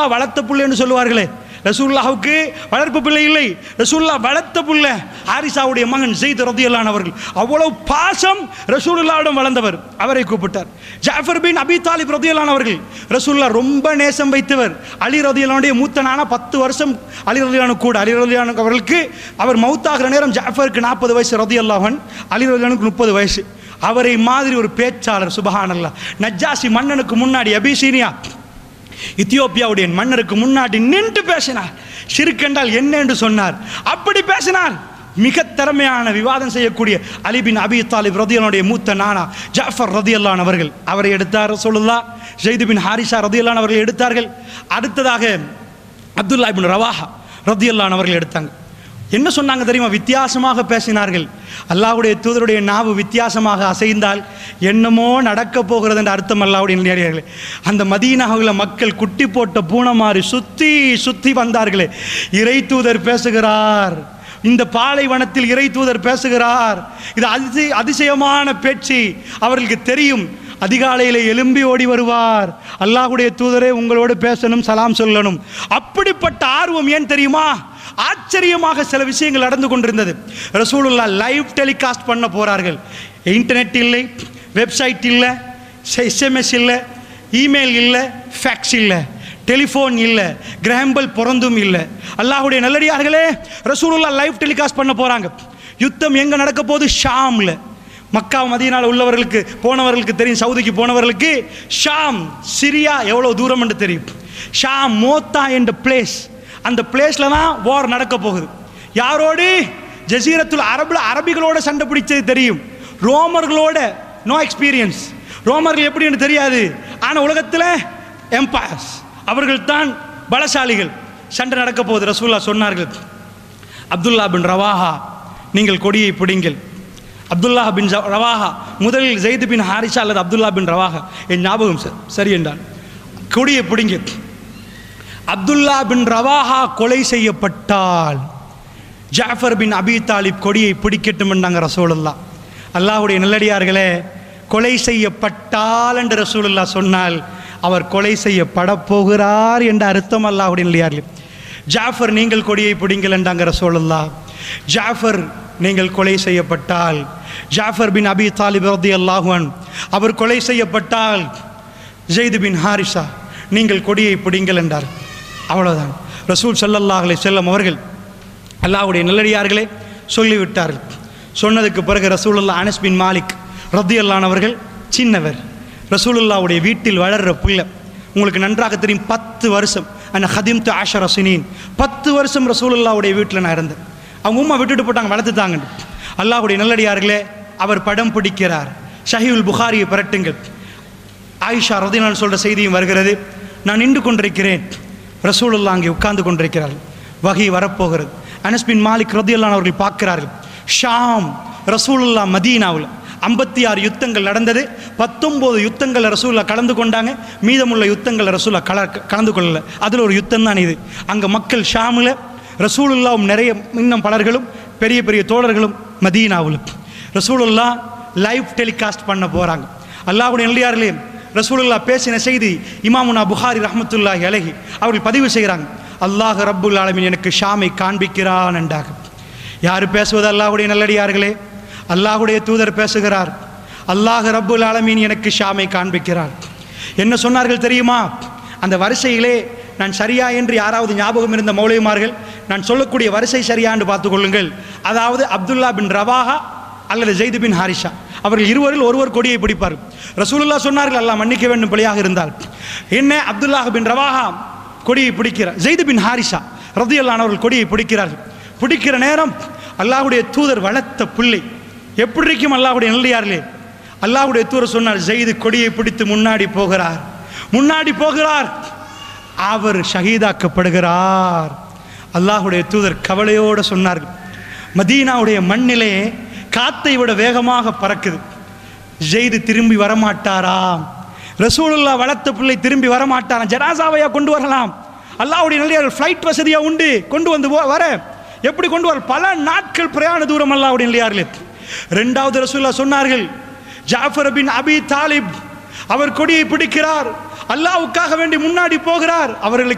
வளர்த்த புள்ளைன்னு சொல்லுவார்களே ரசூல்லாவுக்கு வளர்ப்பு பிள்ளை இல்லை ரசூல்லா வளர்த்த புள்ள ஹாரிசாவுடைய மகன் ஜெயித் ரதியல்லான் அவர்கள் அவ்வளவு பாசம் ரசூலுல்லாவிடம் வளர்ந்தவர் அவரை கூப்பிட்டார் ஜாஃபர் பின் அபி தாலிப் ரதியல்லான் அவர்கள் ரசூல்லா ரொம்ப நேசம் வைத்தவர் அலி ரதியல்லானுடைய மூத்தனான பத்து வருஷம் அலி ரதியானு கூட அலி ரதியானு அவர்களுக்கு அவர் மௌத்தாகிற நேரம் ஜாஃபருக்கு நாற்பது வயசு ரதியல்லாஹன் அலி ரதியானுக்கு முப்பது வயசு அவரை மாதிரி ஒரு பேச்சாளர் சுபஹானல்லா நஜ்ஜாசி மன்னனுக்கு முன்னாடி அபிசீனியா இத்தியோப்பியாவுடைய மன்னருக்கு முன்னாடி நின்று பேசினார் சிறுக்கென்றால் என்ன என்று சொன்னார் அப்படி பேசினார் மிக திறமையான விவாதம் செய்யக்கூடிய அலிபின் அபி தாலிப் ரதியல்லானுடைய மூத்த நானா ஜாஃபர் ரதியல்லான் அவர்கள் அவரை எடுத்தார் சொல்லுல்லா ஜெய்து பின் ஹாரிசா ரதியல்லான் அவர்கள் எடுத்தார்கள் அடுத்ததாக அப்துல்லா இபின் ரவாஹா ரதியல்லான் அவர்கள் எடுத்தாங்க என்ன சொன்னாங்க தெரியுமா வித்தியாசமாக பேசினார்கள் அல்லாஹ்வுடைய தூதருடைய நாவு வித்தியாசமாக அசைந்தால் என்னமோ நடக்க போகிறது என்ற அர்த்தம் அல்லாஹ்வுடைய நேரியர்களே அந்த மதீனாவில் மக்கள் குட்டி போட்ட பூனமாறி சுத்தி சுத்தி வந்தார்களே இறை தூதர் பேசுகிறார் இந்த பாலைவனத்தில் இறை தூதர் பேசுகிறார் இது அதிசய அதிசயமான பேச்சு அவர்களுக்கு தெரியும் அதிகாலையில் எலும்பி ஓடி வருவார் அல்லாஹ்வுடைய தூதரே உங்களோடு பேசணும் சலாம் சொல்லணும் அப்படிப்பட்ட ஆர்வம் ஏன் தெரியுமா ஆச்சரியமாக சில விஷயங்கள் நடந்து கொண்டிருந்தது ரசூலுல்லா லைவ் டெலிகாஸ்ட் பண்ண போறார்கள் இன்டர்நெட் இல்லை வெப்சைட் இல்லை எஸ்எம்எஸ் இல்லை இமெயில் இல்லை ஃபேக்ஸ் இல்லை டெலிஃபோன் இல்லை கிராம்பல் பிறந்தும் இல்லை அல்லாஹ்வுடைய நல்லடியார்களே ரசூலுல்லா லைவ் டெலிகாஸ்ட் பண்ண போறாங்க யுத்தம் எங்க நடக்க போகுது ஷாம்ல மக்கா மதியனால உள்ளவர்களுக்கு போனவர்களுக்கு தெரியும் சவுதிக்கு போனவர்களுக்கு ஷாம் சிரியா எவ்வளவு தூரம் என்று தெரியும் ஷாம் மோத்தா என்ற பிளேஸ் அந்த பிளேஸ்ல தான் வார் நடக்க போகுது யாரோடு ஜசீரத்துல் அரபுல அரபிகளோட சண்டை பிடிச்சது தெரியும் ரோமர்களோட நோ எக்ஸ்பீரியன்ஸ் ரோமர்கள் எப்படின்னு தெரியாது ஆனா உலகத்துல எம்பயர்ஸ் அவர்கள் தான் பலசாலிகள் சண்டை நடக்க போகுது ரசூல்லா சொன்னார்கள் அப்துல்லா பின் ரவாஹா நீங்கள் கொடியை பிடிங்கள் அப்துல்லா பின் ஜ- ரவாஹா முதலில் ஜெயித் பின் ஹாரிஷா அல்லது அப்துல்லா பின் ரவாஹா என் ஞாபகம் ச- சரி என்றான் கொடியை பிடிங்க அப்துல்லா பின் ரவாஹா கொலை செய்யப்பட்டால் ஜாஃபர் பின் அபி தாலிப் கொடியை பிடிக்கட்டும் என்றாங்க ரசூலுல்லா அல்லாஹ்வுடைய நல்லடியார்களே கொலை செய்யப்பட்டால் என்று ரசூலுல்லா சொன்னால் அவர் கொலை செய்யப்பட போகிறார் என்ற அர்த்தம் அல்லாஹ்வுடைய நல்லடியார்களே ஜாஃபர் நீங்கள் கொடியை பிடிங்கள் என்றாங்க ரசூலுல்லா ஜாஃபர் நீங்கள் கொலை செய்யப்பட்டால் ஜாஃபர் பின் அபி தாலிப் ரதி அல்லாஹுவன் அவர் கொலை செய்யப்பட்டால் ஜெயிது பின் ஹாரிசா நீங்கள் கொடியை பிடிங்கள் என்றார் அவ்வளவுதான் ரசூல் ஸல்லல்லாஹு அலைஹி செல்லம் அவர்கள் அல்லாஹ்வுடைய நல்லடியார்களே சொல்லிவிட்டார்கள் சொன்னதுக்கு பிறகு ரசூலுல்லா அனஸ் பின் மாலிக் ரத்தியல்லான் அவர்கள் சின்னவர் ரசூலுல்லாவுடைய வீட்டில் வளர்ற பிள்ளை உங்களுக்கு நன்றாக தெரியும் பத்து வருஷம் அந்த ஹதிம் து ஆஷர சினீன் பத்து வருஷம் ரசூலுல்லாவுடைய வீட்டில் நான் இருந்தேன் அவங்க உம்மா விட்டுட்டு போட்டாங்க வளர்த்துட்டாங்க அல்லாஹ்வுடைய நல்லடியார்களே அவர் படம் பிடிக்கிறார் ஷஹீவுல் புகாரியை பிரட்டுங்கள் ஆயிஷா ரதினான் சொல்ற செய்தியும் வருகிறது நான் நின்று கொண்டிருக்கிறேன் ரசூலுல்லா அங்கே உட்கார்ந்து கொண்டிருக்கிறார்கள் வகை வரப்போகிறது அனஸ் பின் மாலிக் ரதியல்லான் அவர்கள் பார்க்கிறார்கள் ஷாம் ரசூலுல்லா மதீனாவில் ஐம்பத்தி ஆறு யுத்தங்கள் நடந்தது பத்தொம்போது யுத்தங்கள் ரசூல்லா கலந்து கொண்டாங்க மீதமுள்ள யுத்தங்கள் ரசூல்லா கல கலந்து கொள்ளல அதில் ஒரு யுத்தம் தான் இது அங்கே மக்கள் ஷாமில் ரசூலுல்லாவும் நிறைய இன்னும் பலர்களும் பெரிய பெரிய தோழர்களும் மதீனாவில் ரசூலுல்லா லைவ் டெலிகாஸ்ட் பண்ண போகிறாங்க அல்லாஹ்வுடைய நல்லியார்களே ரசூலுல்லா பேசின செய்தி இமாமுனா புகாரி ரஹ்மத்துல்லாஹி அலைஹி அவர்கள் பதிவு செய்கிறாங்க அல்லாஹ் ரப்புல் ஆலமீன் எனக்கு ஷாமை காண்பிக்கிறான் என்றாக யார் பேசுவது அல்லாஹ்வுடைய நல்லடியார்களே அல்லாஹ்வுடைய தூதர் பேசுகிறார் அல்லாஹ் ரப்புல் ஆலமீன் எனக்கு ஷாமை காண்பிக்கிறார் என்ன சொன்னார்கள் தெரியுமா அந்த வரிசையிலே நான் சரியா என்று யாராவது ஞாபகம் இருந்த மௌலிமார்கள் நான் சொல்லக்கூடிய வரிசை சரியா என்று பார்த்துக் கொள்ளுங்கள் அதாவது அப்துல்லா பின் ரவாஹா அல்லது ஜெயிது பின் ஹாரிஷா அவர்கள் இருவரில் ஒருவர் கொடியை பிடிப்பார்கள் ரசூலுல்லாஹ் சொன்னார்கள் அல்லாஹ் மன்னிக்க வேண்டும் பிழையாக இருந்தால் என்ன அப்துல்லாஹ் பின் ரவாஹா கொடியை பிடிக்கிறார் ஜெயிது பின் ஹாரிஷா ரதியல்லான் அவர்கள் கொடியை பிடிக்கிறார்கள் பிடிக்கிற நேரம் அல்லாஹ்வுடைய தூதர் வளர்த்த பிள்ளை எப்படி இருக்கும் அல்லாஹ்வுடைய நல்லியார்களே அல்லாஹ்வுடைய தூதர் சொன்னார் ஜெயிது கொடியை பிடித்து முன்னாடி போகிறார் முன்னாடி போகிறார் அவர் ஷஹீதாக்கப்படுகிறார் அல்லாஹ்வுடைய தூதர் கவலையோடு சொன்னார்கள் மதீனாவுடைய மண்ணிலே காத்தை விட வேகமாக பறக்குது ஜெயிது திரும்பி வரமாட்டாராம் ரசூலுல்லா வளர்த்த பிள்ளை திரும்பி வரமாட்டாராம் ஜனாசாவையா கொண்டு வரலாம் அல்லாஹ்வுடைய நல்ல ஃப்ளைட் வசதியா உண்டு கொண்டு வந்து வ- வர எப்படி கொண்டு வர பல நாட்கள் பிரயாண தூரம் அல்லாஹ்வுடைய நல்லியார்களே ரெண்டாவது ரசூல்லா சொன்னார்கள் ஜாஃபர் பின் அபி தாலிப் அவர் கொடியை பிடிக்கிறார் அல்லாஹ்வுக்காக வேண்டி முன்னாடி போகிறார் அவர்களுக்கு